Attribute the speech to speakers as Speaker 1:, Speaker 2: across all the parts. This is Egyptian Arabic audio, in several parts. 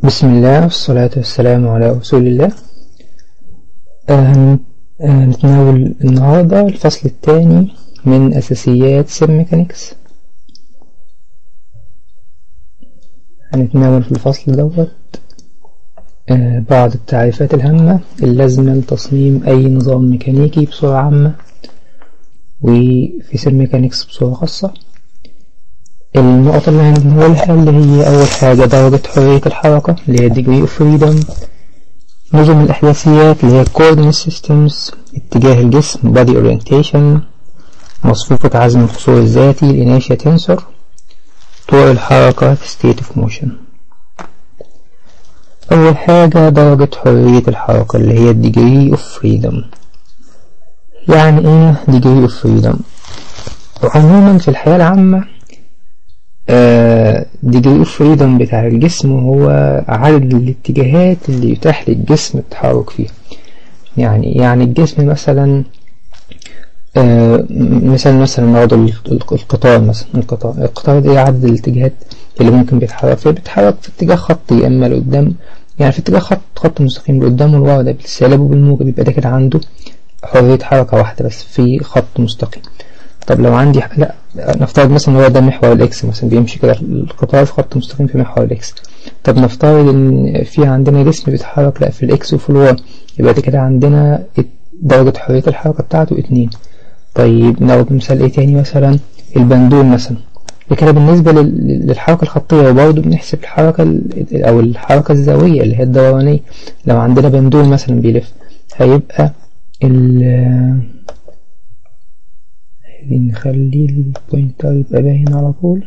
Speaker 1: بسم الله والصلاة والسلام على رسول الله آه، آه، نتناول النهاردة الفصل الثاني من أساسيات سير ميكانيكس هنتناول في الفصل دوت آه، بعض التعريفات الهامة اللازمة لتصميم أي نظام ميكانيكي بصورة عامة وفي سير ميكانيكس بصورة خاصة النقطة اللي هنقولها اللي هي أول حاجة درجة حرية الحركة اللي هي degree of freedom نظم الإحداثيات اللي هي coordinate systems اتجاه الجسم body orientation مصفوفة عزم القصور الذاتي الإنيشيا تنسور طور الحركة state of motion أول حاجة درجة حرية الحركة اللي هي degree of freedom يعني إيه degree of freedom عموما في الحياة العامة degree of freedom بتاع الجسم هو عدد الاتجاهات اللي يتاح للجسم التحرك فيها يعني يعني الجسم مثلا آه مثلا مثلا ناخد القطار مثلا القطار القطار ده عدد الاتجاهات اللي ممكن بيتحرك فيها بيتحرك في اتجاه خطي يا اما لقدام يعني في اتجاه خط خط مستقيم لقدام ولورا ده بالسالب وبالموجب يبقى ده كده عنده حرية حركة واحدة بس في خط مستقيم طب لو عندي لا نفترض مثلا هو ده محور الاكس مثلا بيمشي كده القطار في خط مستقيم في محور الاكس طب نفترض ان في عندنا جسم بيتحرك لا في الاكس وفي الواي يبقى ده كده عندنا درجة حرية الحركة بتاعته اتنين طيب ناخد مثال ايه تاني مثلا البندول مثلا ده كده بالنسبة للحركة الخطية وبرضه بنحسب الحركة أو الحركة الزاوية اللي هي الدورانية لو عندنا بندول مثلا بيلف هيبقى ال عايزين نخلي البوينتر يبقى باين على طول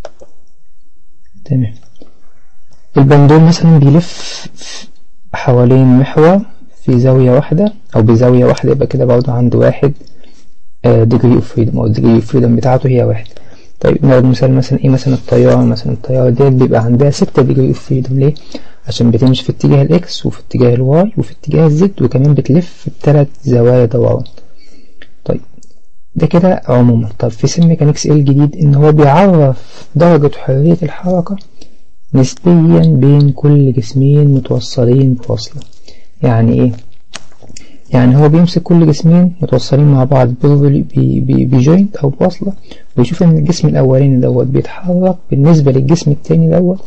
Speaker 1: تمام البندول مثلا بيلف حوالين محور في زاوية واحدة أو بزاوية واحدة يبقى كده برضه عنده واحد degree of freedom أو degree of freedom بتاعته هي واحد طيب ناخد مثال مثلا ايه مثلا الطيارة مثلا الطيارة ديت بيبقى عندها ستة degree of freedom ليه؟ عشان بتمشي في اتجاه الاكس وفي اتجاه الواي وفي اتجاه الزد وكمان بتلف بثلاث زوايا دوران طيب ده كده عموما طب في سم ميكانيكس ايه الجديد ان هو بيعرف درجة حرية الحركة نسبيا بين كل جسمين متوصلين بوصلة يعني ايه يعني هو بيمسك كل جسمين متوصلين مع بعض بجوينت او بوصلة ويشوف ان الجسم الاولاني دوت بيتحرك بالنسبة للجسم التاني دوت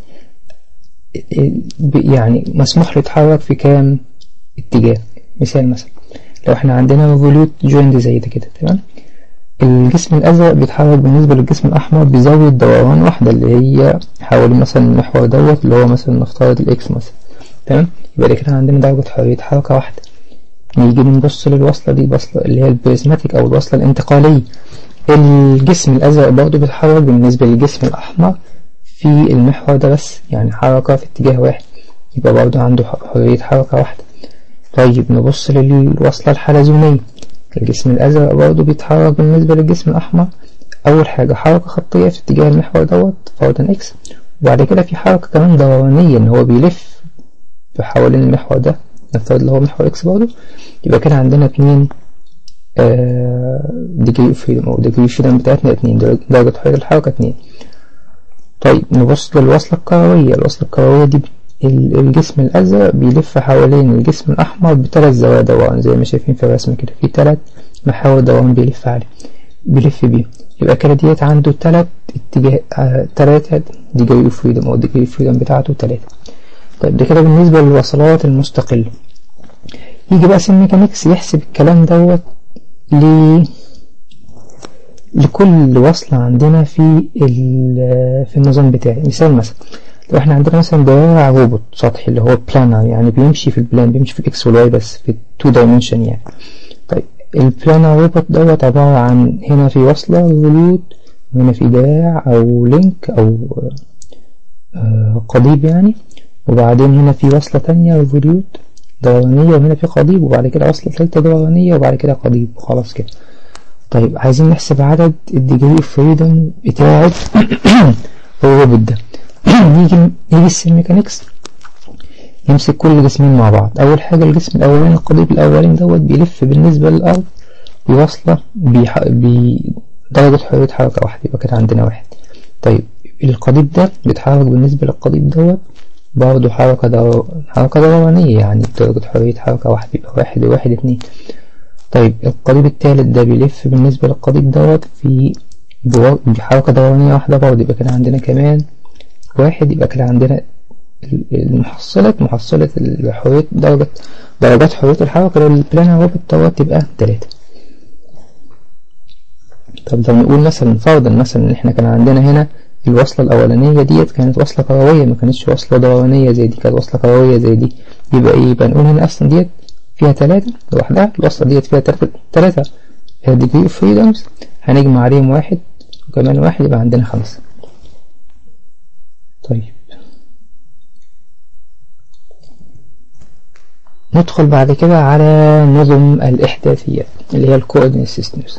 Speaker 1: يعني مسموح له يتحرك في كام اتجاه مثال مثلا لو احنا عندنا فوليوت جوينت زي ده كده تمام الجسم الأزرق بيتحرك بالنسبة للجسم الأحمر بزاوية دوران واحدة اللي هي حوالي مثلا المحور دوت اللي هو مثلا نفترض الإكس مثلا تمام يبقى ده كده عندنا درجة حرية حركة واحدة نيجي نبص للوصلة دي بصلة اللي هي البريزماتيك أو الوصلة الانتقالية الجسم الأزرق برضه بيتحرك بالنسبة للجسم الأحمر في المحور ده بس يعني حركة في اتجاه واحد يبقى برضه عنده حرية حركة واحدة طيب نبص للوصلة الحلزونية الجسم الأزرق برضه بيتحرك بالنسبة للجسم الأحمر أول حاجة حركة خطية في اتجاه المحور دوت فرضا إكس وبعد كده في حركة كمان دورانية إن هو بيلف حوالين المحور ده نفترض اللي هو محور إكس برضه يبقى كده عندنا اتنين ديجري اوف فريدم أو ديجري اوف فريدم بتاعتنا اتنين درجة حرية الحركة اتنين طيب نبص للوصلة الكروية الوصلة الكروية دي الجسم الأزرق بيلف حوالين الجسم الأحمر بثلاث زوايا دوران زي ما شايفين في الرسم كده في ثلاث محاور دوران بيلف عليه بيلف بيه يبقى كده ديت عنده ثلاث اتجاه آه ثلاثة ديجري اوف فريدم أو ديجري اوف فريدم بتاعته ثلاثة طيب ده كده بالنسبة للوصلات المستقلة يجي بقى سم ميكانيكس يحسب الكلام دوت ل لكل وصلة عندنا في في النظام بتاعي مثال مثلا لو احنا عندنا مثلا دراع روبوت سطحي اللي هو بلانر يعني بيمشي في البلان بيمشي في الاكس والواي بس في التو دايمنشن يعني طيب البلانر روبوت دوت عبارة عن هنا في وصلة فوليوت وهنا في دراع او لينك او آه قضيب يعني وبعدين هنا في وصلة تانية فوليوت دورانية وهنا في قضيب وبعد كده وصلة ثالثة دورانية وبعد كده قضيب خلاص كده طيب عايزين نحسب عدد الديجري اوف فريدم بتاعت الروبوت ده يجي يجي السيل ميكانيكس يمسك كل جسمين مع بعض أول حاجة الجسم الأولاني القضيب الأولاني دوت بيلف بالنسبة للأرض بوصلة بدرجة حرية حركة واحدة يبقى كده عندنا واحد طيب القضيب ده بيتحرك بالنسبة للقضيب دوت برضه حركة دور... حركة دورانية يعني درجة حرية حركة واحد يبقى واحد وواحد اتنين طيب القضيب التالت ده بيلف بالنسبة للقضيب دوت في بور... بحركة دورانية واحدة برضه يبقى كده عندنا كمان واحد يبقى كده عندنا المحصلة محصلة حرية درجة درجات حرية الحركة للبلانر روبوت دوت تبقى تلاتة طب لو نقول مثلا فرضا مثلا ان احنا كان عندنا هنا الوصلة الأولانية ديت كانت وصلة كروية ما كانتش وصلة دورانية زي دي كانت وصلة كروية زي دي يبقى ايه يبقى نقول هنا أصلا ديت فيها تلاتة لوحدها الوصلة ديت فيها تلاتة تلاتة degree of freedoms هنجمع عليهم واحد وكمان واحد يبقى عندنا خمسة طيب ندخل بعد كده على نظم الإحداثيات اللي هي الكوردينيت سيستمز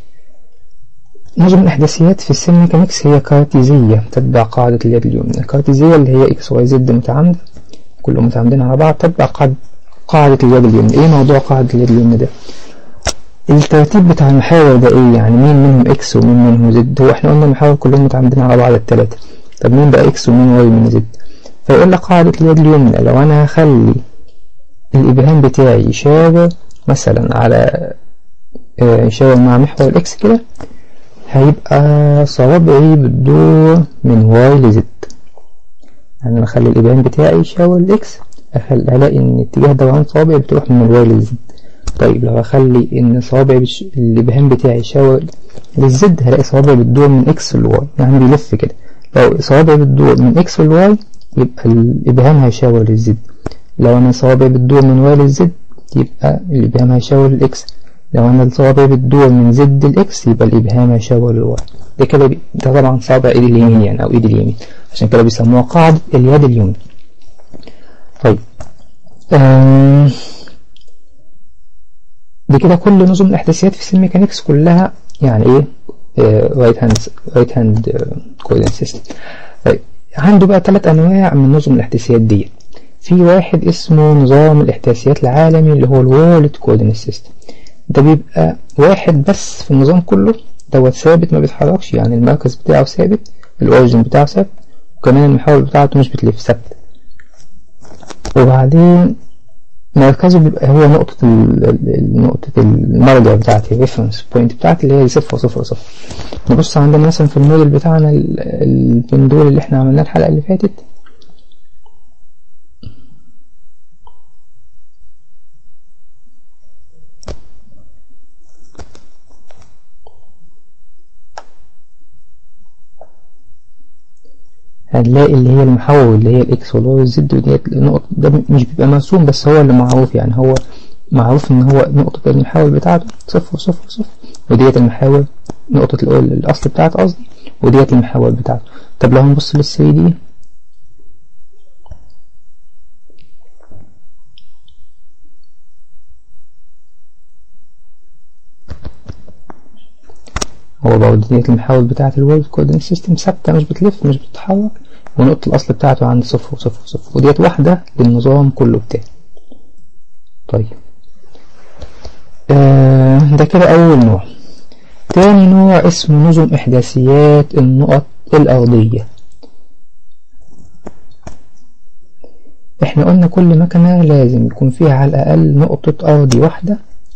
Speaker 1: نظم الإحداثيات في السيل ميكانيكس هي كارتيزية تتبع قاعدة اليد اليمنى الكارتيزية اللي هي إكس واي زد متعامدة كلهم متعامدين على بعض تتبع قاعدة قاعدة اليد اليمنى إيه موضوع قاعدة اليد اليمنى ده؟ الترتيب بتاع المحاور ده إيه يعني مين منهم إكس ومين منهم زد هو إحنا قلنا المحاور كلهم متعامدين على بعض التلاتة طب مين بقى إكس ومين واي ومين زد؟ فيقول لك قاعدة اليد اليمنى لو أنا هخلي الإبهام بتاعي يشاور مثلا على يشاور مع محور الإكس كده هيبقى صوابعي بتدور من واي لزد يعني أنا أخلي الإبهام بتاعي يشاور الإكس هلاقي إن اتجاه دوران صوابعي بتروح من الواي للزد طيب لو أخلي إن صوابعي بش... الإبهام بتاعي يشاور للزد هلاقي صوابعي بتدور من إكس لواي يعني بيلف كده لو صوابعي بتدور من إكس لواي يبقى الإبهام هيشاور للزد لو أنا صوابعي بتدور من واي للزد يبقى الإبهام هيشاور للإكس لو أنا الصوابع بتدور من زد الإكس يبقى الإبهام هيشاور للواي ده كده بي... ده طبعا صابع إيد اليمين يعني أو إيد اليمين عشان كده بيسموها قاعدة اليد اليمنى طيب آم... دي كده كل نظم الإحداثيات في السيل ميكانيكس كلها يعني إيه رايت هاند رايت هاند كوردينيت سيستم طيب عنده بقى ثلاث أنواع من نظم الإحداثيات ديت في واحد اسمه نظام الإحداثيات العالمي اللي هو الوورلد كوردينيت سيستم ده بيبقى واحد بس في النظام كله دوت ثابت ما بيتحركش يعني المركز بتاعه ثابت الأوريجين بتاعه ثابت وكمان المحاور بتاعته مش بتلف ثابت وبعدين مركزه بيبقى هو نقطة نقطة المرجع بتاعتي الريفرنس بوينت بتاعتي اللي هي صفر صفر صفر نبص عندنا مثلا في الموديل بتاعنا البندول اللي احنا عملناه الحلقة اللي فاتت هنلاقي اللي هي المحول اللي هي الاكس والواي والزد وديت النقط ده مش بيبقى مرسوم بس هو اللي معروف يعني هو معروف ان هو نقطة المحاول بتاعته صفر صفر صفر وديت المحاول نقطة الأصل بتاعته قصدي وديت المحاول بتاعته طب لو هنبص لل 3 دي هو برضه ديت المحاول بتاعة الورلد كوردينيت سيستم ثابتة مش بتلف مش بتتحرك ونقطة الأصل بتاعته عند صفر وصفر وصفر وديت واحدة للنظام كله بتاعي طيب آه ده كده أول نوع تاني نوع اسمه نظم إحداثيات النقط الأرضية احنا قلنا كل مكنة لازم يكون فيها على الأقل نقطة أرضي واحدة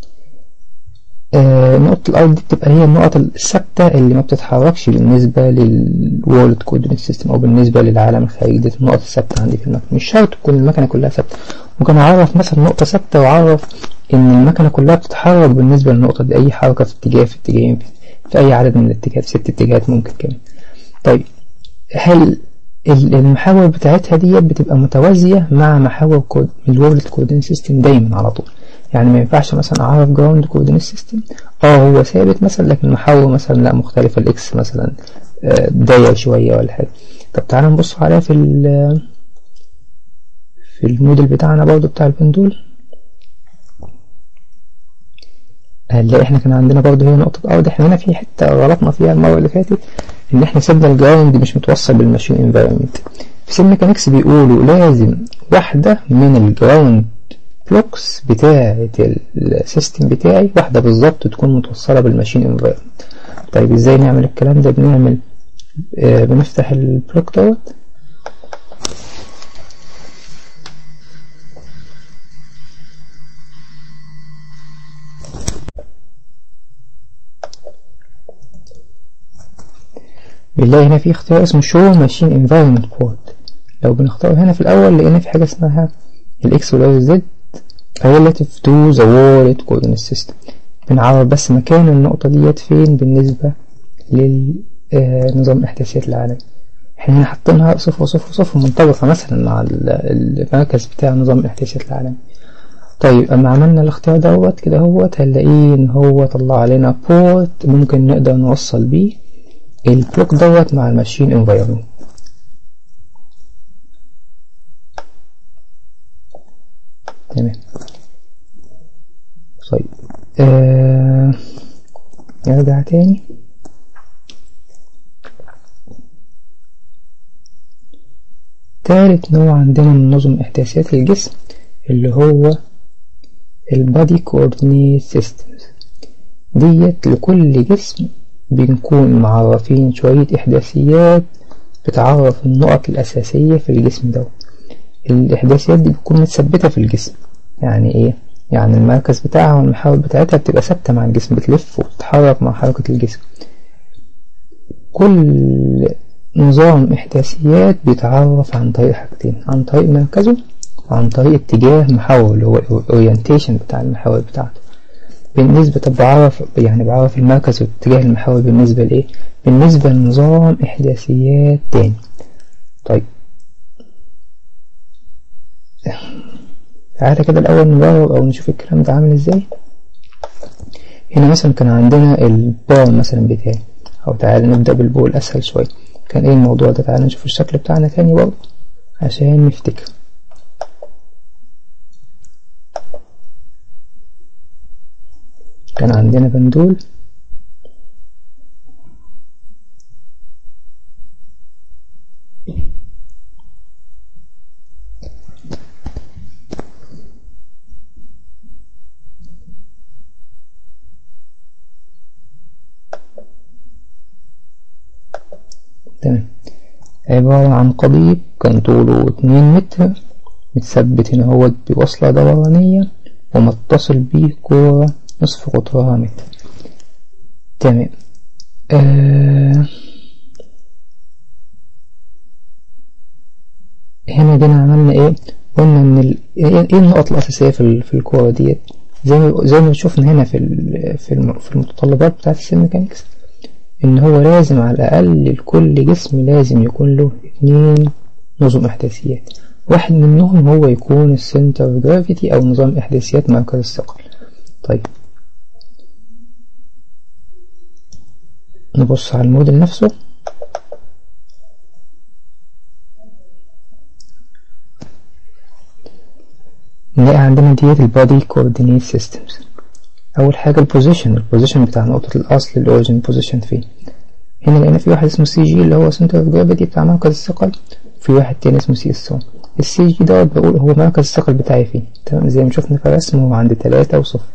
Speaker 1: آه نقطة الأرض دي بتبقى هي النقط الثابتة اللي ما بتتحركش بالنسبة للورلد كوردينيت سيستم أو بالنسبة للعالم الخارجي دي النقط الثابتة عندي في المكنة مش شرط تكون المكنة كلها ثابتة ممكن أعرف مثلا نقطة ثابتة وأعرف إن المكنة كلها بتتحرك بالنسبة للنقطة دي أي حركة في اتجاه في اتجاهين في أي عدد من الاتجاهات ست اتجاهات ممكن كمان طيب هل المحاور بتاعتها دي بتبقى متوازية مع محاور كود الورلد كوردينيت سيستم دايما على طول يعني ما ينفعش مثلا اعرف جراوند كوردينيت سيستم اه هو ثابت مثلا لكن محاور مثلا لا مختلفة الاكس مثلا داير شوية ولا حاجة طب تعالى نبص عليها في في الموديل بتاعنا برضو بتاع البندول هنلاقي احنا كان عندنا برضو هي نقطة ارض احنا هنا في حتة غلطنا فيها المرة اللي فاتت ان احنا سيبنا الجراوند مش متوصل بالماشين انفايرمنت في سيل ميكانيكس بيقولوا لازم واحدة من الجراوند بلوكس بتاعة السيستم بتاعي واحدة بالظبط تكون متوصلة بالماشين انفايرمنت طيب ازاي نعمل الكلام ده بنعمل آه بنفتح البلوك دوت بنلاقي هنا في اختيار اسمه show machine environment port لو بنختار هنا في الأول لقينا في حاجة اسمها الإكس والواي والزد relative to the world coordinate system بنعرف بس مكان النقطة ديت فين بالنسبة لنظام الإحداثيات العالمي احنا هنا حاطينها صفر وصفر وصفر منطبقة مثلا مع المركز بتاع نظام الإحداثيات العالمي طيب اما عملنا الاختيار دوت كده هوت هنلاقيه ان هو طلع لنا بورت ممكن نقدر نوصل بيه البلوك دوت مع الماشين انفايرمنت تمام طيب آه نرجع تاني تالت نوع عندنا من نظم إحداثيات الجسم اللي هو البادي كوردينيت سيستمز ديت لكل جسم بنكون معرفين شوية إحداثيات بتعرف النقط الأساسية في الجسم ده الإحداثيات دي بتكون متثبتة في الجسم يعني إيه؟ يعني المركز بتاعها والمحاور بتاعتها بتبقى ثابتة مع الجسم بتلف وتتحرك مع حركة الجسم كل نظام إحداثيات بيتعرف عن طريق حاجتين عن طريق مركزه وعن طريق اتجاه محور اللي هو الأورينتيشن بتاع المحاور بتاعته بالنسبة طب بعرف يعني بعرف المركز واتجاه المحور بالنسبة لإيه؟ بالنسبة لنظام إحداثيات تاني طيب تعالى كده الأول نجرب أو نشوف الكلام ده عامل إزاي هنا مثلا كان عندنا البار مثلا بتاعي أو تعالى نبدأ بالبول الأسهل شوية كان إيه الموضوع ده تعالى نشوف الشكل بتاعنا تاني برضه عشان نفتكر كان عندنا بندول تمام عبارة عن قضيب كان طوله اتنين متر متثبت هنا هو بوصلة دورانية ومتصل بيه كورة نصف قطرها متر تمام آه هنا جينا عملنا ايه قلنا ان ال... ايه النقط الاساسيه في في الكوره ديت زي ما زي ما شفنا هنا في ال... في, الم... في المتطلبات بتاعه السيل ميكانكس ان هو لازم على الاقل لكل جسم لازم يكون له اتنين نظم احداثيات واحد منهم هو يكون السنتر اوف جرافيتي او نظام احداثيات مركز الثقل طيب نبص على الموديل نفسه نلاقي عندنا ديت البادي كوردينيت سيستمز اول حاجه البوزيشن البوزيشن بتاع نقطه الاصل الاوريجن بوزيشن فين هنا لقينا في واحد اسمه سي جي اللي هو سنتر اوف جرافيتي بتاع مركز الثقل في واحد تاني اسمه سي اس 1 السي جي دوت بقول هو مركز الثقل بتاعي فين تمام زي ما شفنا في الرسم هو عند تلاتة وصفر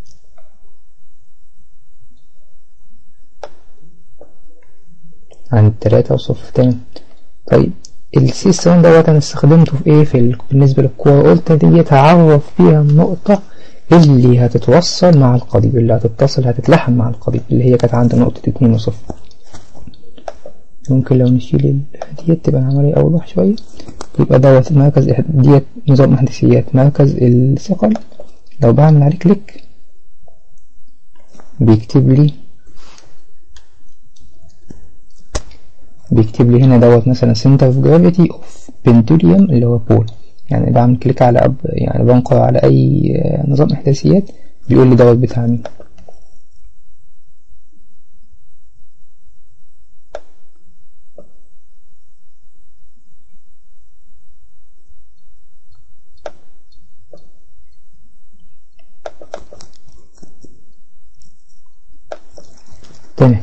Speaker 1: عند تلاتة وصفر تمام طيب السي اس 1 دوت انا استخدمته في ايه في ال... بالنسبة للكورة قلت ديت هعرف فيها النقطة اللي هتتوصل مع القضيب اللي هتتصل هتتلحم مع القضيب اللي هي كانت عند نقطة اتنين وصفر ممكن لو نشيل ديت تبقى العملية أوضح شوية يبقى دوت مركز ديت نظام إحداثيات مركز الثقل لو بعمل عليه كليك بيكتب لي بيكتب لي هنا دوت مثلا center of gravity of pendulum اللي هو بول يعني بعمل كليك على أب يعني بنقر على أي نظام إحداثيات بيقول لي دوت بتاع مين تمام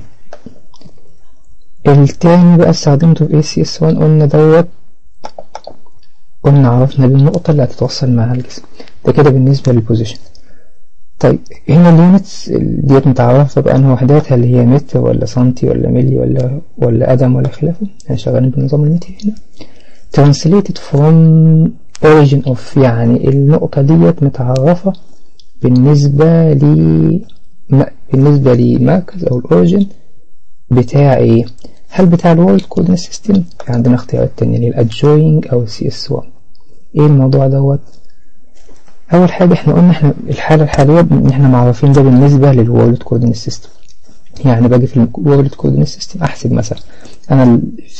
Speaker 1: التاني بقى استخدمته في ACS 1 قلنا دوت قلنا عرفنا بالنقطة اللي هتتوصل معها الجسم ده كده بالنسبة للبوزيشن طيب هنا اليونتس ديت متعرفة بأنه وحداتها اللي هي متر ولا سنتي ولا ملي ولا ولا قدم ولا خلافه احنا شغالين بنظام المتر هنا translated from origin of يعني النقطة ديت متعرفة بالنسبة ل بالنسبة لمركز أو الأوريجن بتاع إيه هل بتاع الورد كودين سيستم عندنا اختيارات تانية اللي الادجوينج او السي اس 1 ايه الموضوع دوت اول حاجة احنا قلنا احنا الحالة الحالية ان احنا معرفين ده بالنسبة للورد كودين سيستم يعني باجي في الورد كودين سيستم احسب مثلا انا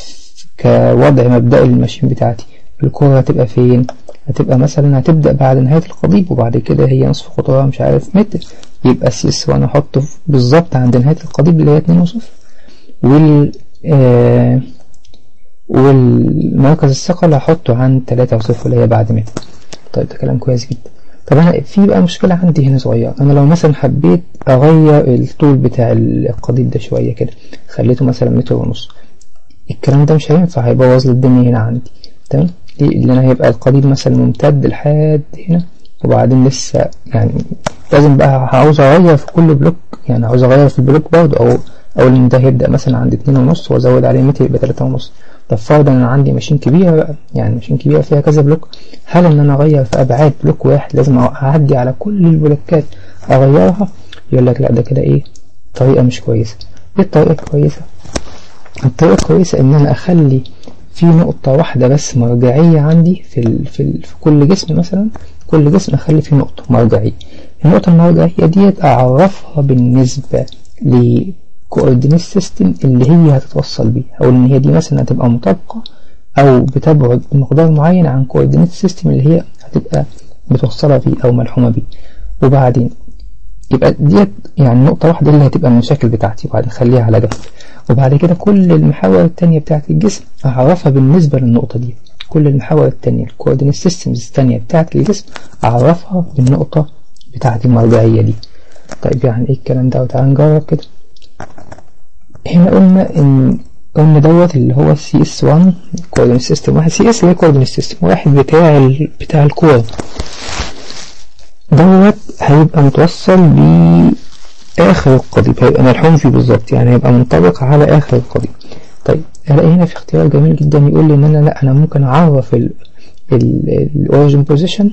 Speaker 1: كوضع مبدئي للماشين بتاعتي الكورة هتبقى فين هتبقى مثلا هتبدأ بعد نهاية القضيب وبعد كده هي نصف قطرها مش عارف متر يبقى سي اس 1 احطه بالظبط عند نهاية القضيب اللي هي اتنين وصفر وال آه والمركز الثقل هحطه عند تلاتة وصفر اللي هي بعد متر طيب ده كلام كويس جدا طب انا في بقى مشكلة عندي هنا صغيرة انا لو مثلا حبيت اغير الطول بتاع القضيب ده شوية كده خليته مثلا متر ونص الكلام ده مش هينفع هيبوظ لي الدنيا هنا عندي تمام ليه انا هيبقى القضيب مثلا ممتد لحد هنا وبعدين لسه يعني لازم بقى عاوز اغير في كل بلوك يعني عاوز اغير في البلوك برضه او او ان ده هيبدأ مثلا عند اتنين ونص وازود عليه متر يبقى تلاتة ونص طب فرضا انا عندي ماشين كبيرة بقى يعني ماشين كبيرة فيها كذا بلوك هل ان انا اغير في ابعاد بلوك واحد لازم اعدي على كل البلوكات اغيرها يقول لك لا ده كده ايه طريقة مش كويسة ايه الطريقة الكويسة الطريقة الكويسة ان انا اخلي في نقطة واحدة بس مرجعية عندي في ال في, ال في كل جسم مثلا كل جسم اخلي فيه نقطة مرجعية النقطة المرجعية ديت اعرفها بالنسبة ل coordinate سيستم اللي هي هتتوصل بيه او ان هي دي مثلا هتبقى مطابقة او بتبعد بمقدار معين عن coordinate سيستم اللي هي هتبقى متوصلة فيه او ملحومة بيه وبعدين يبقى ديت يعني نقطة واحدة اللي هتبقى المشاكل بتاعتي وبعدين خليها على جنب وبعد كده كل المحاور التانية بتاعت الجسم أعرفها بالنسبة للنقطة دي كل المحاور التانية الكوردينيت سيستمز التانية بتاعت الجسم أعرفها بالنقطة بتاعت المرجعية دي طيب يعني ايه الكلام ده وتعالى نجرب كده هنا قلنا ان قلنا دوت اللي هو سي اس 1 كوردينيت سيستم واحد سي اس اللي هي كوردينيت سيستم واحد بتاع ال... بتاع الكورة دوت هيبقى متوصل بآخر القضيب هيبقى ملحوم فيه بالظبط يعني هيبقى منطبق على آخر القضيب طيب الاقي هنا في اختيار جميل جدا يقول لي ان انا لا انا ممكن اعرف الاوريجن بوزيشن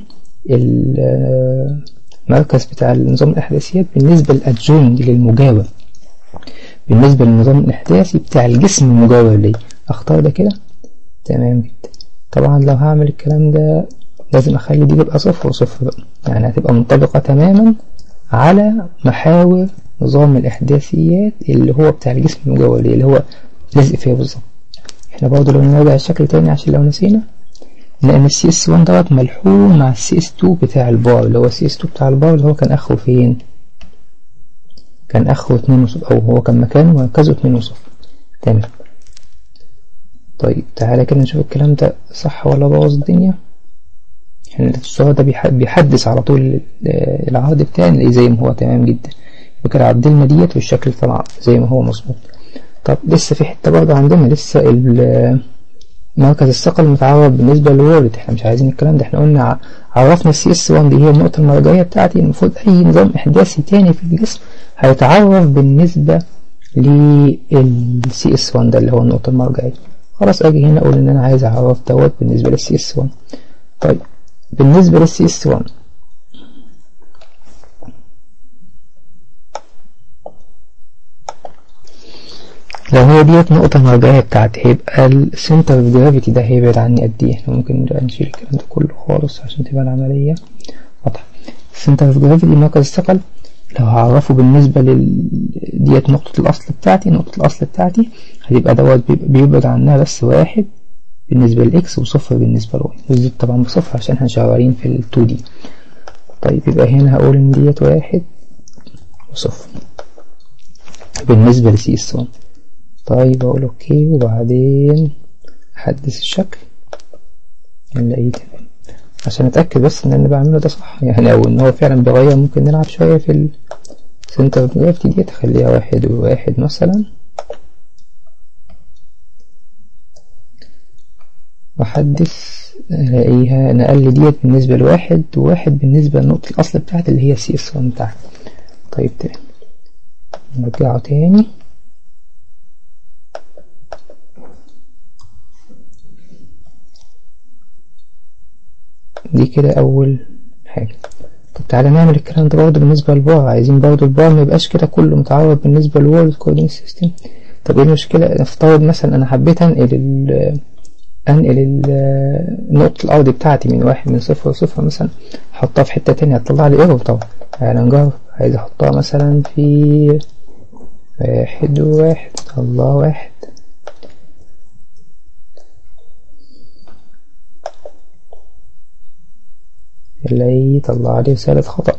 Speaker 1: المركز بتاع النظام الاحداثيات بالنسبة للادجوينج للمجاور بالنسبة للنظام الاحداثي بتاع الجسم المجاور ليه اختار ده كده تمام جدا طبعا لو هعمل الكلام ده لازم اخلي دي تبقى صفر وصفر بقى يعني هتبقى منطبقة تماما على محاور نظام الاحداثيات اللي هو بتاع الجسم المجاور اللي هو لازق فيها بالظبط احنا برضه لو نرجع الشكل تاني عشان لو نسينا لان السي اس 1 دوت ملحوم مع السي اس 2 بتاع البار اللي هو السي اس 2 بتاع البار اللي هو كان اخره فين كان اخره اتنين وصفر او هو كان مكانه مركزه اتنين وصفر تمام طيب تعالى كده نشوف الكلام ده صح ولا بوظ الدنيا يعني الصورة ده بيحدث على طول العرض بتاعي نلاقيه زي ما هو تمام جدا وكده عدلنا ديت والشكل طلع زي ما هو مظبوط طب لسه في حتة برضه عندنا لسه مركز الثقل متعرف بالنسبة للورد احنا مش عايزين الكلام ده احنا قلنا عرفنا السي اس 1 دي هي النقطة المرجعية بتاعتي المفروض اي نظام احداثي تاني في الجسم هيتعرف بالنسبة للسي اس 1 ده اللي هو النقطة المرجعية خلاص اجي هنا اقول ان انا عايز اعرف دوت بالنسبة للسي اس 1 طيب بالنسبة للسي اس 1 لو هي ديت نقطة مرجعية بتاعتي هيبقى السنتر اوف جرافيتي ده هيبعد عني قد ايه احنا ممكن نشيل الكلام ده كله خالص عشان تبقى العملية واضحة السنتر اوف جرافيتي مركز الثقل لو هعرفه بالنسبة لل ديت نقطة الأصل بتاعتي نقطة الأصل بتاعتي هيبقى دوت بيبعد عنها بس واحد بالنسبة لإكس وصفر بالنسبة لواي وزيد طبعا بصفر عشان احنا شغالين في ال 2 دي طيب يبقى هنا هقول إن ديت واحد وصفر بالنسبة لسي اس 1 طيب اقول اوكي وبعدين احدث الشكل نلاقيه تمام عشان اتاكد بس ان اللي بعمله ده صح يعني او ان هو فعلا بيغير ممكن نلعب شويه في السنتر اوف جرافيتي دي تخليها واحد وواحد مثلا واحدث الاقيها نقل لي ديت بالنسبه لواحد وواحد بالنسبه لنقطه الاصل بتاعتي اللي هي سي اس 1 بتاعتي طيب تمام نرجعه تاني دي كده أول حاجة طب تعالى نعمل الكلام ده برضه بالنسبة للبار عايزين برضه البار ما يبقاش كده كله متعرض بالنسبة للورد كوردينيت سيستم طب ايه المشكلة نفترض مثلا انا حبيت انقل ال انقل ال- نقطة الارض بتاعتي من واحد من صفر لصفر مثلا احطها في حتة تانية هتطلع لي ايرور طبعا يعني نجرب عايز احطها مثلا في واحد وواحد الله واحد اللي يطلع لي رسالة خطأ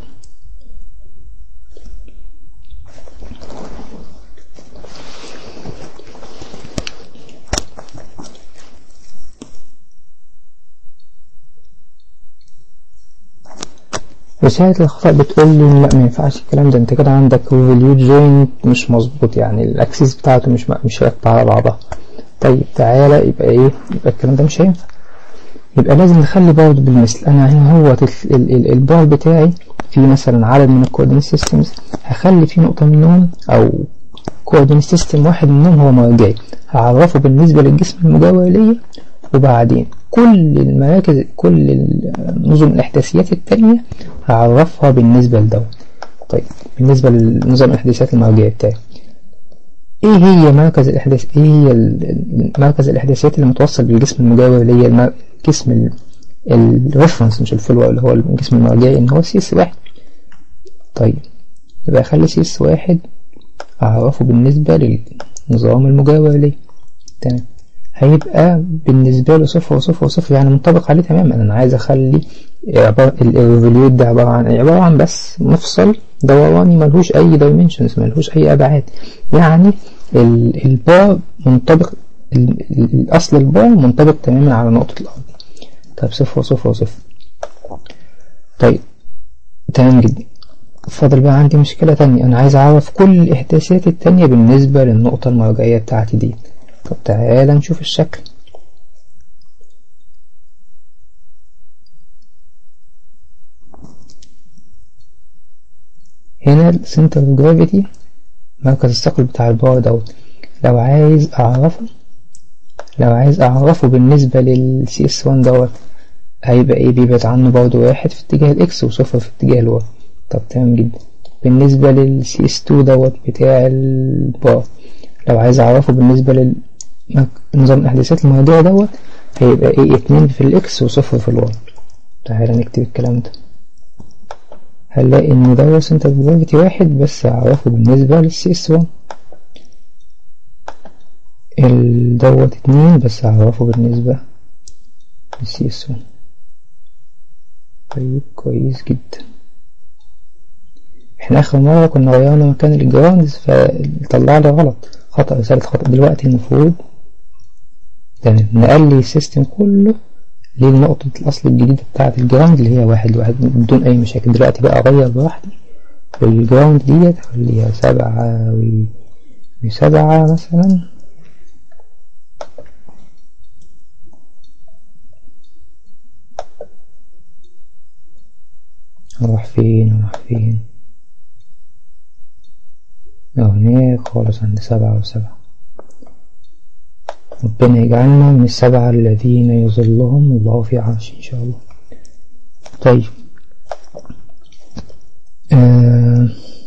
Speaker 1: رسالة الخطأ بتقول لي لا ما ينفعش الكلام ده انت كده عندك ريفوليوت جوينت مش مظبوط يعني الاكسس بتاعته مش مش راكبة على بعضها طيب تعالى يبقى ايه يبقى الكلام ده مش هينفع يبقى لازم نخلي برضه بالمثل انا هنا هو البار بتاعي في مثلا عدد من الكوردينيت سيستمز هخلي في نقطة منهم او كوردينيت سيستم واحد منهم هو مرجعي هعرفه بالنسبة للجسم المجاور ليا وبعدين كل المراكز كل نظم الإحداثيات التانية هعرفها بالنسبة لدوت طيب بالنسبة لنظام الإحداثيات المرجعية بتاعي ايه هي مركز الإحداث ايه هي مركز الإحداثيات اللي متوصل بالجسم المجاور اللي هي الجسم الريفرنس مش الفولو اللي هو الجسم المرجعي ان هو سي اس واحد طيب يبقى اخلي سي اس واحد اعرفه بالنسبة للنظام المجاور ليه تمام هيبقى بالنسبة له صفر وصفر وصفر يعني منطبق عليه تماما أنا عايز أخلي الريفوليوت ده عبارة عن عبارة عن بس مفصل دوراني ملهوش أي دايمنشنز ملهوش أي أبعاد يعني البار منطبق الأصل البار منطبق تماما على نقطة الأرض طيب صفر وصفر وصفر طيب تمام جدا فاضل بقى عندي مشكلة تانية أنا عايز أعرف كل الإحداثيات التانية بالنسبة للنقطة المرجعية بتاعتي دي طب تعالى نشوف الشكل هنا السنتر اوف جرافيتي مركز الثقل بتاع البار دوت لو عايز اعرفه لو عايز اعرفه بالنسبة للسي اس 1 دوت هيبقى ايه بيبعد عنه برضه واحد في اتجاه الاكس وصفر في اتجاه الواي طب تمام جدا بالنسبة للسي اس 2 دوت بتاع البار لو عايز اعرفه بالنسبة لل نظام الإحداثيات المرجعية دوت هيبقى ايه اتنين في الإكس وصفر في الواي تعالى نكتب الكلام ده هنلاقي إن دوت سنتر جرافيتي واحد بس أعرفه بالنسبة للسي اس 1 دوت اتنين بس أعرفه بالنسبة للسي اس 1 طيب كويس جدا احنا آخر مرة كنا غيرنا مكان الجراوندز فطلع لي غلط خطأ رسالة خطأ دلوقتي المفروض تمام نقل لي السيستم كله لنقطة الأصل الجديدة بتاعة الجراوند اللي هي واحد واحد بدون أي مشاكل دلوقتي بقى أغير براحتي الجراوند ديت أخليها سبعة وسبعة مثلا نروح فين نروح فين هناك خالص عند سبعة وسبعة ربنا يجعلنا من السبعة الذين يظلهم الله في عرش إن شاء الله طيب آه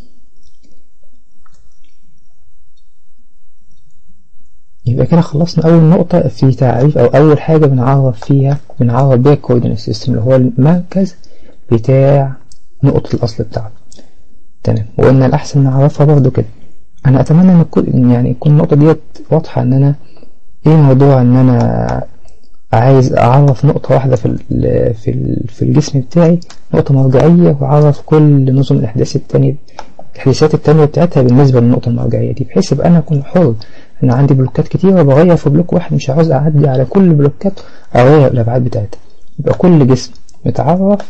Speaker 1: يبقى كده خلصنا أول نقطة في تعريف أو أول حاجة بنعرف فيها بنعرف بيها الكوردينيت سيستم اللي هو المركز بتاع نقطة الأصل بتاعته تمام وقلنا الأحسن نعرفها برضو كده أنا أتمنى إن تكون يعني يكون النقطة ديت واضحة إن أنا إيه موضوع إن أنا عايز أعرف نقطة واحدة في ال في ال في الجسم بتاعي نقطة مرجعية وأعرف كل نظم الأحداث التانية الإحداثيات التانية بتاعتها بالنسبة للنقطة المرجعية دي بحيث يبقى أنا أكون حر أنا عندي بلوكات كتيرة بغير في بلوك واحد مش عاوز أعدي على كل البلوكات أغير الأبعاد بتاعتها يبقى كل جسم متعرف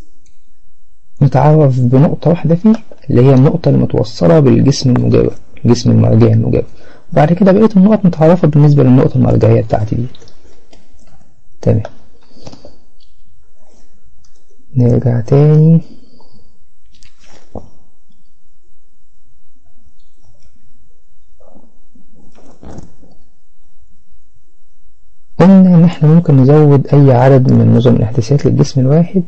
Speaker 1: متعرف بنقطة واحدة فيه اللي هي النقطة المتوصلة بالجسم المجاور الجسم المرجعي المجاور وبعد كده بقية النقط متعرفة بالنسبة للنقطة المرجعية بتاعتي دي تمام نرجع تاني قلنا ان احنا ممكن نزود اي عدد من نظم الاحداثيات للجسم الواحد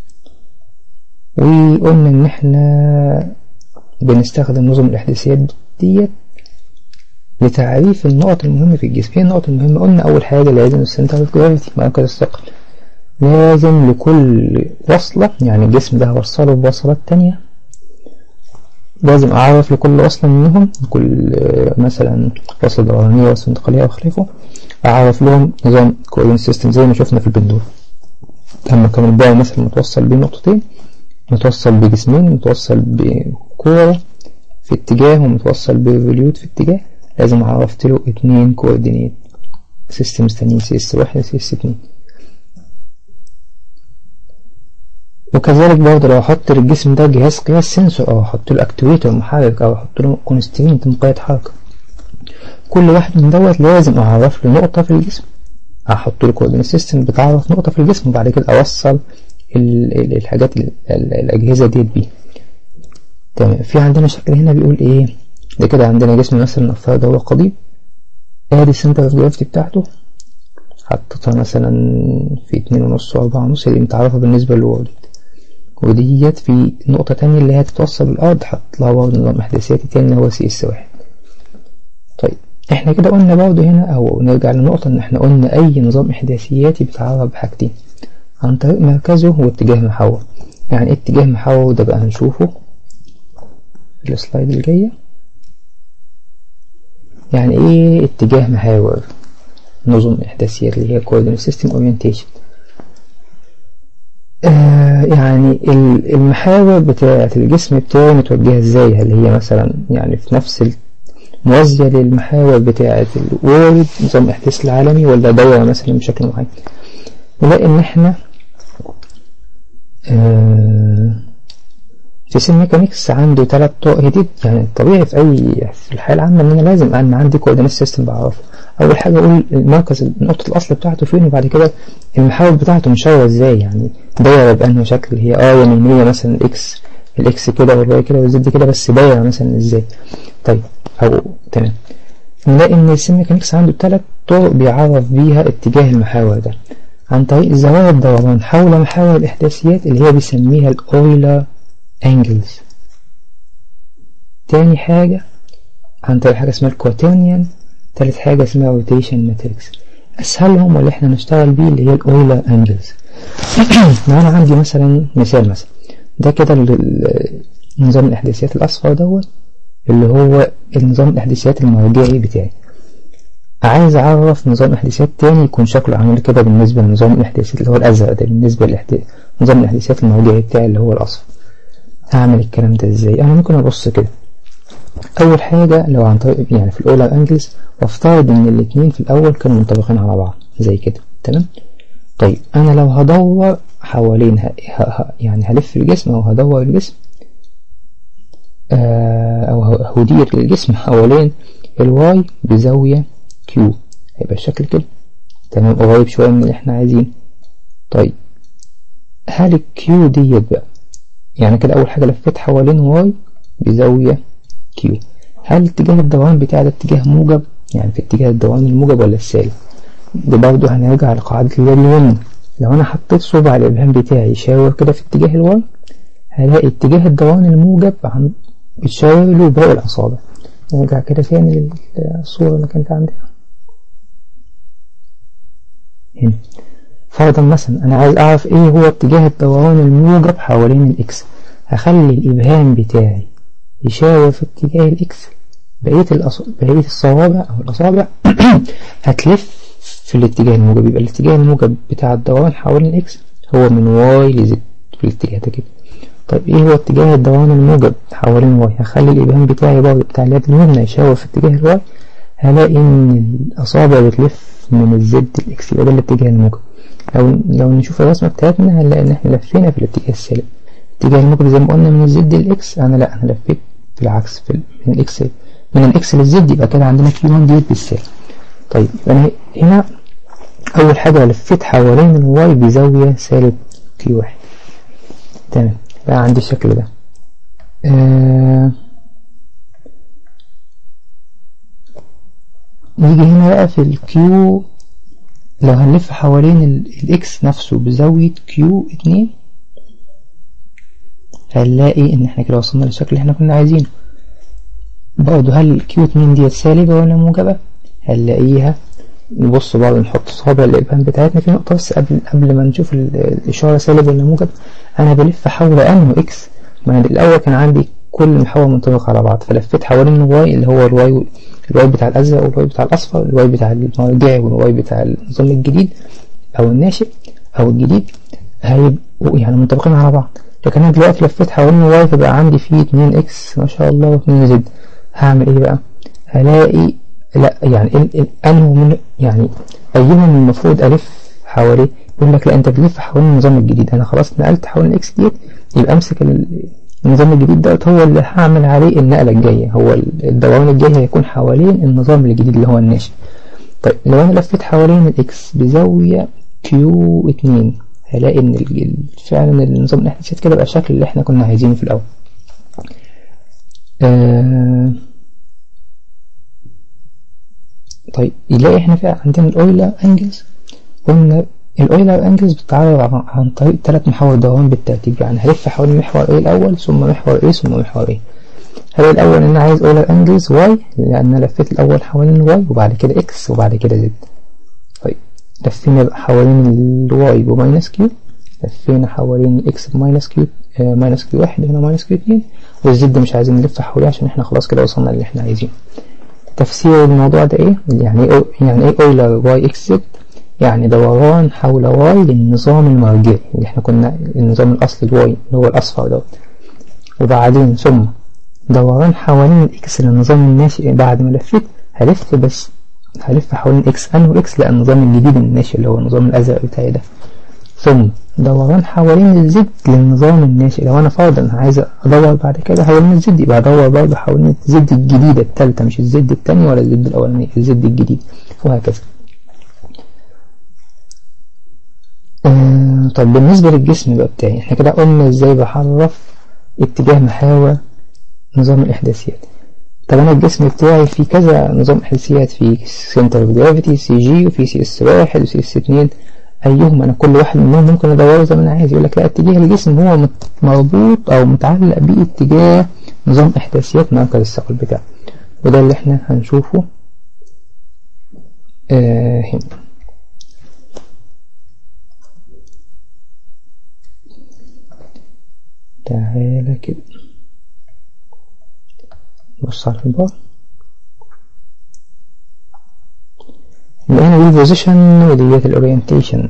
Speaker 1: وقلنا ان احنا بنستخدم نظم الاحداثيات ديت لتعريف النقط المهمة في الجسم هي النقط المهمة قلنا أول حاجة لازم السنتر اوف جرافيتي مركز الثقل لازم لكل وصلة يعني الجسم ده هوصله بوصلات تانية لازم أعرف لكل وصلة منهم كل مثلا وصلة دورانية وصلة انتقالية أو خلافه أعرف لهم نظام كوردينيت سيستم زي ما شفنا في البندور لما كان الباقي مثلا متوصل بين نقطتين متوصل بجسمين متوصل بكورة في اتجاه ومتوصل بريفوليوت في اتجاه لازم عرفت له اتنين كوردينيت سيستمز تانيين سي اس واحد سي اس اتنين وكذلك برضه لو احط للجسم ده جهاز قياس سنسور او احط له اكتويتر محرك او احط له كونسترينت مقيد حركة كل واحد من دوت لازم اعرف له نقطة في الجسم احط له كوردينيت سيستم بتعرف نقطة في الجسم وبعد كده اوصل الحاجات الاجهزة ديت بيه تمام في عندنا شكل هنا بيقول ايه ده كده عندنا جسم مثلا نفترض هو قضيب ادي السنتر اوف جرافيتي بتاعته حطيتها مثلا في اتنين ونص واربعة ونص اللي متعرفة بالنسبة للوالد وديت في نقطة تانية اللي هي تتوصل بالأرض حط لها برضه نظام إحداثياتي تاني اللي هو سي اس واحد طيب احنا كده قلنا برضه هنا أو نرجع لنقطة إن احنا قلنا أي نظام إحداثياتي بيتعرف بحاجتين عن طريق مركزه واتجاه محور يعني اتجاه محور ده بقى هنشوفه في السلايد الجاية يعني ايه اتجاه محاور نظم إحداثيات اللي هي coordinate system orientation آه يعني المحاور بتاعة الجسم بتاعي متوجهة ازاي هل هي مثلا يعني في نفس موازية للمحاور بتاعة الورد نظام الإحداث العالمي ولا دورة مثلا بشكل معين نلاقي إن إحنا آه في سين ميكانيكس عنده ثلاث طرق هي دي يعني الطبيعي في أي في الحياة العامة إن أنا لازم أن عندي كوردينيت سيستم بعرفه أول حاجة أقول المركز نقطة الأصل بتاعته فين وبعد كده المحاور بتاعته مشاورة إزاي يعني دايرة بأنه شكل هي آه يمينية مثلا الإكس الإكس كده والواي كده والزد كده بس دايرة مثلا إزاي طيب أو تمام نلاقي إن السين ميكانيكس عنده ثلاث طرق بيعرف بيها اتجاه المحاور ده عن طريق زوايا الدوران حول محاور الإحداثيات اللي هي بيسميها الأويلر angles تاني حاجة عن طريق حاجة اسمها الكوتينيان تالت حاجة اسمها rotation matrix أسهلهم واللي احنا نشتغل بيه اللي هي الأويلر angles لو أنا عندي مثلا مثال مثلا ده كده نظام الإحداثيات الأصفر دوت اللي هو النظام الإحداثيات المرجعي بتاعي عايز أعرف نظام إحداثيات تاني يكون شكله عامل كده بالنسبة لنظام الإحداثيات اللي هو الأزرق ده بالنسبة لنظام الإحداثيات المرجعي بتاعي اللي هو الأصفر هعمل الكلام ده ازاي انا ممكن ابص كده اول حاجة لو عن طريق يعني في الاولى انجلز وافترض ان الاتنين في الاول كانوا منطبقين على بعض زي كده تمام طيب انا لو هدور حوالين ه... ه... يعني هلف الجسم او هدور الجسم آه او هدير الجسم حوالين الواي بزاوية كيو هيبقى الشكل كده تمام قريب شوية من اللي احنا عايزينه طيب هل الكيو ديت بقى يعني كده أول حاجة لفيت حوالين واي بزاوية كيو هل اتجاه الدوران بتاعي ده اتجاه موجب يعني في اتجاه الدوران الموجب ولا السالب ده برضه هنرجع لقاعدة اليد اليمنى لو أنا حطيت صبع الإبهام بتاعي يشاور كده في اتجاه الواي هلاقي اتجاه الدوران الموجب عن بتشاور له باقي الأصابع نرجع كده تاني للصورة اللي كانت عندنا هنا فرضا مثلا أنا عايز أعرف إيه هو اتجاه الدوران الموجب حوالين الإكس هخلي الإبهام بتاعي يشاور في اتجاه الإكس بقية, الأص... بقية الصوابع أو الأصابع هتلف في الاتجاه الموجب يبقى الاتجاه الموجب بتاع الدوران حوالين الإكس هو من واي لزد في الاتجاه ده كده طيب إيه هو اتجاه الدوران الموجب حوالين واي هخلي الإبهام بتاعي برضه بتاع اليد اليمنى يشاور في اتجاه الواي هلاقي إن الأصابع بتلف من الزد الإكس يبقى ده الاتجاه الموجب لو لو نشوف الرسمة بتاعتنا هنلاقي إن إحنا لفينا في الاتجاه السالب اتجاه الموجب زي ما قلنا من الزد للإكس أنا لأ أنا لفيت في العكس في من الإكس من الإكس للزد يبقى كده عندنا كيو 1 ديت بالسالب طيب يبقى أنا هنا أول حاجة لفيت حوالين الواي بزاوية سالب كيو 1 تمام بقى عندي الشكل ده آه نيجي هنا بقى في الكيو لو هنلف حوالين الاكس نفسه بزاوية كيو اتنين هنلاقي ان احنا كده وصلنا للشكل اللي احنا كنا عايزينه برضه هل كيو 2 ديت سالبة ولا موجبة هنلاقيها نبص برضه نحط صوابع الإبهام بتاعتنا في نقطة بس قبل قبل ما نشوف الإشارة سالب ولا موجب أنا بلف حول أنه إكس ما الأول كان عندي كل محور منطبق على بعض فلفيت حوالين الواي اللي هو الواي الواي بتاع الأزرق والواي بتاع الأصفر الواي بتاع المرجعي والواي بتاع النظام الجديد أو الناشئ أو الجديد هيبقوا يعني منطبقين على بعض لكن أنا دلوقتي لفيت حوالين الواي فبقى عندي فيه 2 إكس ما شاء الله و2 زد هعمل إيه بقى؟ هلاقي لا يعني أنه من يعني أيهما المفروض ألف حواليه يقول لك لا أنت بتلف حوالين النظام الجديد أنا خلاص نقلت حوالين الإكس ديت يبقى أمسك النظام الجديد دوت هو اللي هعمل عليه النقلة الجاية هو الدوران الجاي هيكون حوالين النظام الجديد اللي هو الناشئ طيب لو أنا لفيت حوالين الإكس بزاوية كيو اتنين هلاقي إن فعلا النظام الإحداثيات كده بقى الشكل اللي إحنا كنا عايزينه في الأول آه طيب يلاقي إحنا فعلا عندنا الأويلر أنجلز قلنا الأويلر أنجلز بتتعرض عن طريق ثلاث محاور دوران بالترتيب يعني هلف حوالين محور A الأول ثم محور A ثم محور A هلاقي الأول إن أنا عايز أويلر أنجلز Y لأن أنا لفيت الأول حوالين Y وبعد كده X وبعد كده Z طيب لفينا حوالين الواي بماينس كيو لفينا حوالين الاكس بماينس كيو آه ماينس كيو واحد هنا ماينس كيو اتنين والزد مش عايزين نلف حواليه عشان احنا خلاص كده وصلنا اللي احنا عايزينه تفسير الموضوع ده ايه يعني ايه يعني ايه اويلر واي اكس زد يعني دوران حول واي للنظام المرجعي اللي احنا كنا النظام الاصلي الواي اللي هو الاصفر دوت وبعدين ثم دوران حوالين الاكس للنظام الناشئ بعد ما لفيت هلف بس هلف حوالين اكس انه اكس لا النظام الجديد الناشئ اللي هو النظام الازرق بتاعي ده ثم دوران حوالين الزد للنظام الناشئ لو انا فرضا عايز ادور بعد كده حوالين الزد يبقى ادور برضه حوالين الزد الجديده الثالثه مش الزد الثاني ولا الزد الاولاني الزد الجديد وهكذا آه طب بالنسبه للجسم بقى بتاعي احنا كده قلنا ازاي بحرف اتجاه محاور نظام الاحداثيات طب انا الجسم بتاعي في كذا نظام احداثيات في سنتر اوف جرافيتي سي جي وفي سي اس واحد وسي اس اتنين ايهم انا كل واحد منهم ممكن ادوره زي ما انا عايز يقول لك لا اتجاه الجسم هو مربوط او متعلق باتجاه نظام احداثيات مركز الثقل بتاعه وده اللي احنا هنشوفه آه هنا تعالى كده بص على البار لقينا دي البوزيشن وديت الاورينتيشن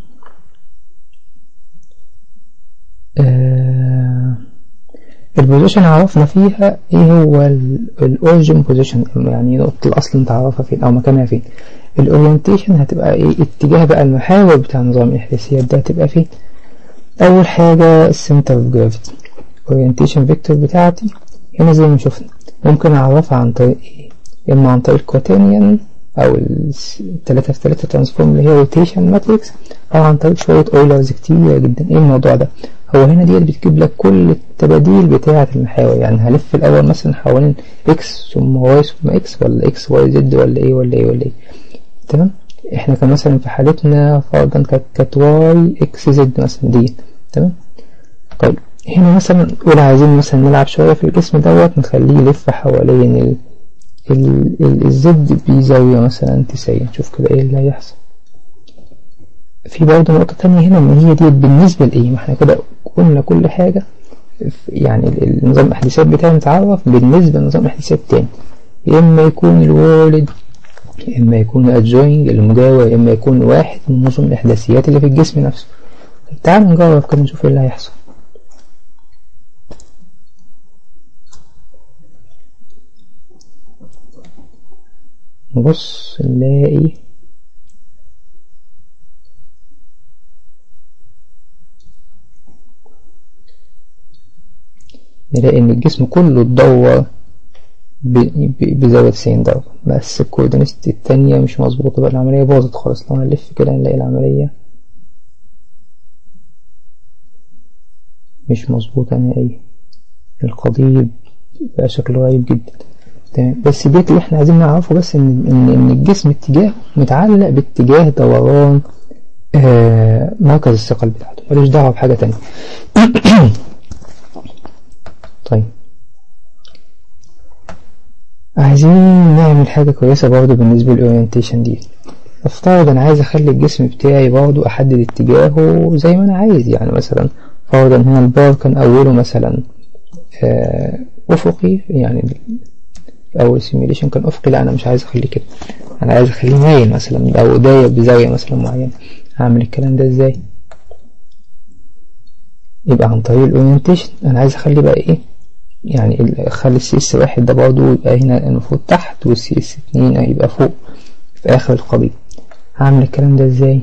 Speaker 1: آه البوزيشن عرفنا فيها ايه هو الاوريجن بوزيشن يعني نقطة الاصل انت عارفها فين او مكانها فين الاورينتيشن هتبقى ايه اتجاه بقى المحاور بتاع نظام الاحداثيات ده هتبقى فين اول حاجة السنتر اوف جرافيتي اورينتيشن فيكتور بتاعتي هنا زي ما شفنا ممكن اعرفها عن طريق ايه اما عن طريق كوتينيان او التلاتة في تلاتة ترانسفورم اللي هي روتيشن ماتريكس او عن طريق شوية اويلرز كتير جدا ايه الموضوع ده هو هنا ديت بتجيب لك كل التباديل بتاعة المحاور يعني هلف الاول مثلا حوالين اكس ثم واي ثم اكس ولا اكس واي زد ولا ايه ولا ايه ولا ايه تمام احنا كان مثلا في حالتنا فرضا كانت كانت واي اكس زد مثلا ديت تمام طيب هنا مثلا نقول عايزين مثلا نلعب شوية في الجسم دوت نخليه يلف حوالين ال ال ال الزد بزاوية مثلا تسعين شوف كده ايه اللي هيحصل في برضه نقطة تانية هنا ان هي ديت بالنسبة لايه ما احنا كده قلنا كل حاجة يعني النظام الاحداثيات بتاعي متعرف بالنسبة لنظام الاحداثيات التاني يا اما يكون الوالد يا اما يكون الادجوينج المجاور يا اما يكون واحد من نظم الاحداثيات اللي في الجسم نفسه تعالوا نجرب كده نشوف ايه اللي هيحصل نبص نلاقي نلاقي ان الجسم كله اتدور بزاوية تسعين درجة بس الكوردينيست التانية مش مظبوطة بقى العملية باظت خالص لو هنلف كده نلاقي العملية مش مظبوطة نهائيا القضيب بقى شكله غريب جدا تمام بس ديت اللي احنا عايزين نعرفه بس ان ان, إن الجسم اتجاهه متعلق باتجاه دوران آه مركز الثقل بتاعته ملوش دعوه بحاجه تانية طيب عايزين نعمل حاجة كويسة برضه بالنسبة للأورينتيشن دي افترض انا عايز اخلي الجسم بتاعي برضه احدد اتجاهه زي ما انا عايز يعني مثلا فرضا هنا البار كان اوله مثلا آه افقي يعني في اول سيميليشن كان افقي لا انا مش عايز اخليه كده انا عايز اخليه مايل مثلا او داير بزاوية مثلا معينة هعمل الكلام ده ازاي يبقى عن طريق الاورينتيشن انا عايز اخلي بقى ايه يعني اخلي السي اس واحد ده برضه يبقى هنا المفروض تحت والسي اس اتنين يبقى فوق في اخر القضية هعمل الكلام ده ازاي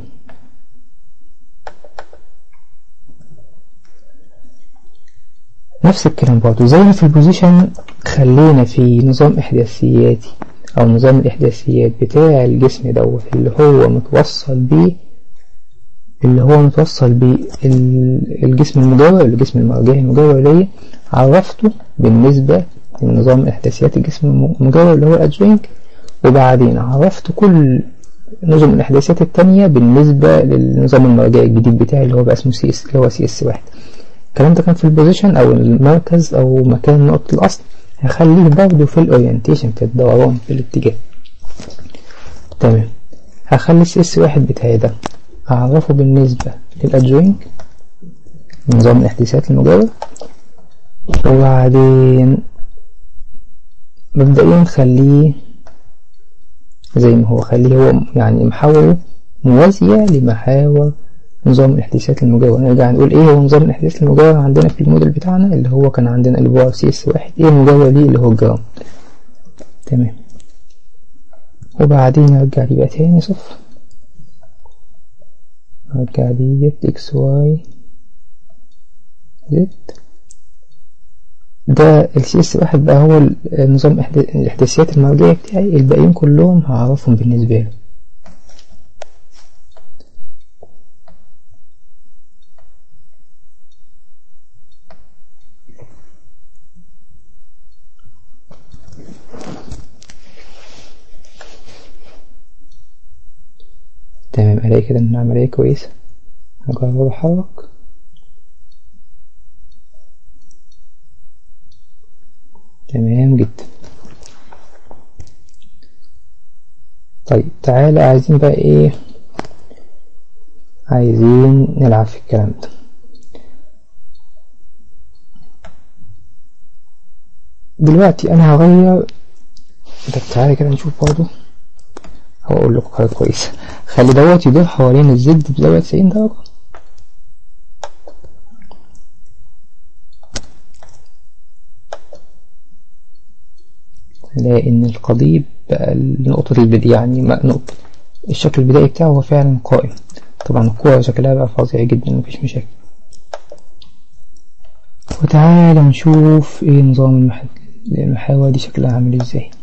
Speaker 1: نفس الكلام برضه زي ما في البوزيشن خلينا في نظام احداثياتي او نظام الاحداثيات بتاع الجسم دوت اللي هو متوصل بيه اللي هو متوصل بالجسم المجاور الجسم المرجعي المجاور ليا عرفته بالنسبة لنظام احداثيات الجسم المجاور اللي هو الادجوينج وبعدين عرفت كل نظم الاحداثيات التانية بالنسبة للنظام المرجعي الجديد بتاعي اللي هو بقى اسمه سي اس اللي هو سي اس واحد الكلام ده كان في البوزيشن او المركز او مكان نقطة الاصل هخليه برضه في الاورينتيشن في الدوران في الاتجاه تمام هخلي السي اس واحد بتاعي ده أعرفه بالنسبة للأدجوينج نظام الاحداثيات المجاور وبعدين مبدئيا نخليه زي ما هو خليه هو يعني محاوره موازية لمحاور نظام الاحداثيات المجاور نرجع نقول ايه هو نظام الاحداثيات المجاور عندنا في الموديل بتاعنا اللي هو كان عندنا البار سي اس واحد ايه المجاور ليه اللي هو الجرام تمام وبعدين نرجع لي بقى تاني صفر نرجع ديت اكس واي زد ده السي اس واحد بقى هو النظام الاحداثيات المرجعية بتاعي الباقيين كلهم هعرفهم بالنسبة له تمام الاقي كده ان العملية كويسة هجرب احرك تمام جدا طيب تعالى عايزين بقى ايه عايزين نلعب في الكلام ده دلوقتي انا هغير طب تعالى كده نشوف برضه هقول لكم حاجه كويسه خلي دوت يدور حوالين الزد بزاويه 90 درجه هنلاقي ان القضيب بقى نقطة البداية يعني نقطة الشكل البدائي بتاعه هو فعلا قائم طبعا الكورة شكلها بقى فظيع جدا مفيش مشاكل وتعالى نشوف ايه نظام المحاور دي شكلها عامل ازاي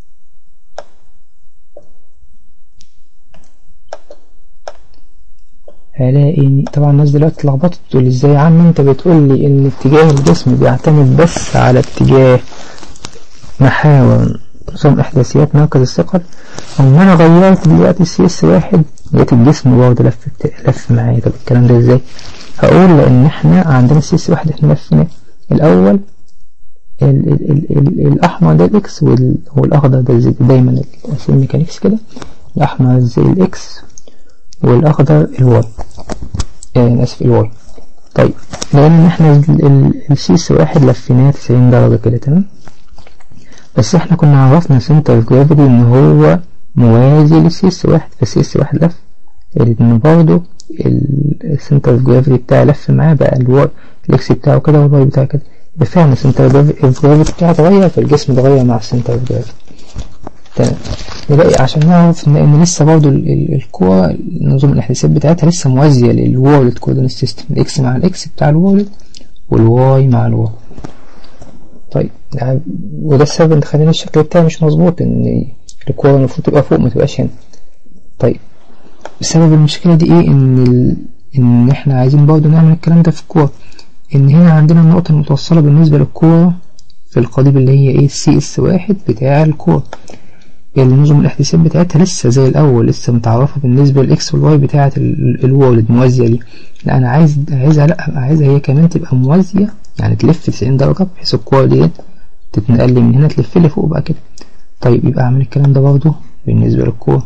Speaker 1: هلاقي طبعا الناس دلوقتي اتلخبطت تقول ازاي يا عم انت بتقول لي ان اتجاه الجسم بيعتمد بس على اتجاه محاور نظام احداثيات مركز الثقل اما انا غيرت دلوقتي السي اس واحد لقيت الجسم برضه لف لف معايا طب الكلام ده ازاي هقول لان احنا عندنا السي اس واحد احنا لفنا الاول ال ال ال ال الاحمر ده الاكس والاخضر ده الزد دايما في الميكانيكس كده الاحمر زي الاكس والاخضر الواي آه اسف الواي طيب لان احنا السي اس واحد لفيناه 90 درجة كده تمام بس احنا كنا عرفنا سنتر اوف جرافيتي ان هو موازي للسي اس واحد فالسي اس واحد لف لان برضه السنتر اوف جرافيتي بتاعي لف معاه بقى الواي الاكس بتاعه كده والواي بتاعه كده يبقى فعلا السنتر اوف جرافيتي بتاعه اتغير فالجسم اتغير مع السنتر اوف جرافيتي تمام نلاقي عشان نعرف ان لسه برضه الكوره نظام الاحداثيات بتاعتها لسه موازيه للوورلد كوردينيت سيستم الاكس مع الاكس بتاع الوورلد والواي مع الواي طيب يعني وده السبب ان خلينا الشكل بتاعي مش مظبوط ان الكوره المفروض تبقى فوق ما تبقاش هنا طيب سبب المشكله دي ايه ان ال... ان احنا عايزين برضه نعمل الكلام ده في الكوره ان هنا عندنا النقطه المتوصله بالنسبه للكوره في القضيب اللي هي ايه سي اس واحد بتاع الكوره النظم الاحداثيات بتاعتها لسه زي الاول لسه متعرفه بالنسبه للاكس والواي بتاعه الوالد موازيه ليه لا انا عايز عايزها لا عايزها هي كمان تبقى موازيه يعني تلف 90 درجه بحيث الكوره دي تتنقل لي من هنا تلف لي فوق بقى كده طيب يبقى اعمل الكلام ده برضه بالنسبة للكورة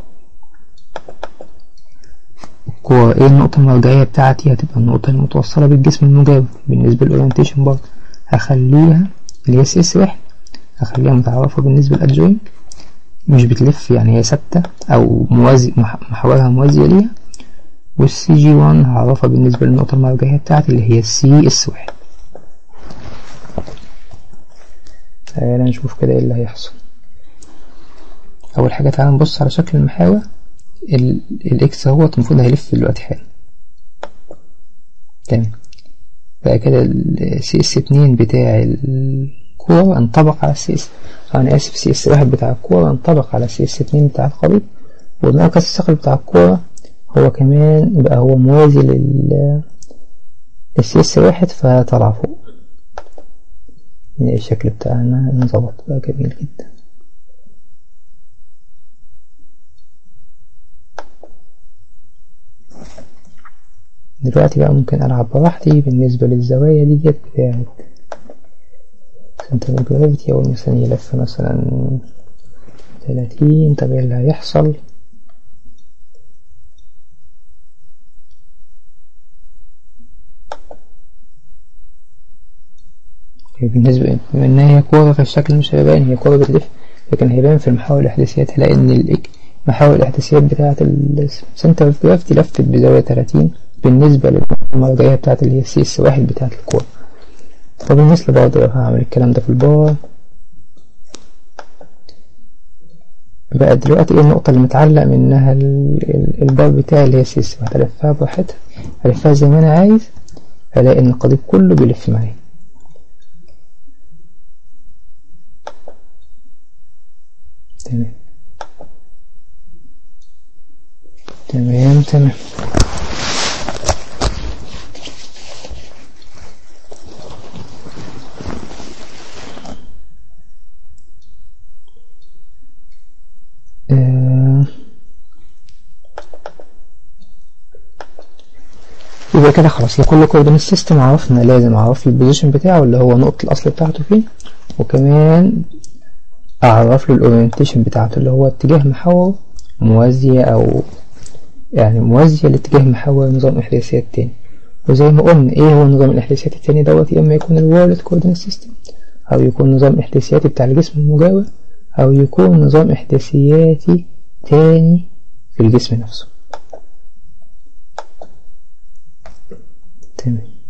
Speaker 1: الكورة ايه النقطة المرجعية بتاعتي هتبقى النقطة المتوصلة بالجسم المجاور بالنسبة للأورينتيشن برضه هخليها اللي هي سي اس واحد هخليها متعرفة بالنسبة للأدجوينت مش بتلف يعني هي ثابتة أو موازي محورها موازية ليها والسي جي 1 هعرفها بالنسبة للنقطة المرجعية بتاعتي اللي هي السي اس واحد تعالى نشوف كده ايه اللي هيحصل أول حاجة تعالى نبص على شكل المحاور الإكس اهوت المفروض هيلف دلوقتي حالا تمام بقى كده السي اس اتنين بتاع الكورة انطبق على السي اس أنا آسف سي اس واحد بتاع الكورة انطبق على السي اس اتنين بتاع الخليط والمركز الثقل بتاع الكورة هو كمان بقى هو موازي لل السي اس واحد فطلع فوق الشكل بتاعنا انظبط بقى جميل جدا دلوقتي بقى ممكن ألعب براحتي بالنسبة للزوايا ديت بتاعت سنتر جرافيتي أو مثلا يلف مثلا تلاتين طب ايه اللي هيحصل بالنسبة بما إن هي كورة فالشكل مش هيبان هي كورة بتلف لكن هيبان في المحاور الإحداثيات هلاقي إن محاور الإحداثيات بتاعة السنتر اوف جرافيتي لفت بزاوية تلاتين بالنسبة للمرجعية بتاعة اللي هي السي اس واحد بتاعة الكورة وبالنسبة برضه هعمل الكلام ده في البار بقى دلوقتي ايه النقطة اللي متعلق منها البار بتاعي اللي هي سي اس واحد ألفها براحتها ألفها زي ما أنا عايز ألاقي إن القضيب كله بيلف معايا تمام تمام تمام يبقى كده خلاص لكل كوردينيت سيستم عرفنا لازم اعرف البوزيشن بتاعه اللي هو نقطة الاصل بتاعته فين وكمان اعرف له الاورينتيشن بتاعته اللي هو اتجاه محور موازية او يعني موازية لاتجاه محور نظام احداثيات تاني وزي ما قلنا ايه هو نظام الاحداثيات التاني دوت يا اما يكون الوورلد كوردينيت سيستم او يكون نظام احداثياتي بتاع الجسم المجاور او يكون نظام احداثياتي تاني في الجسم نفسه تمام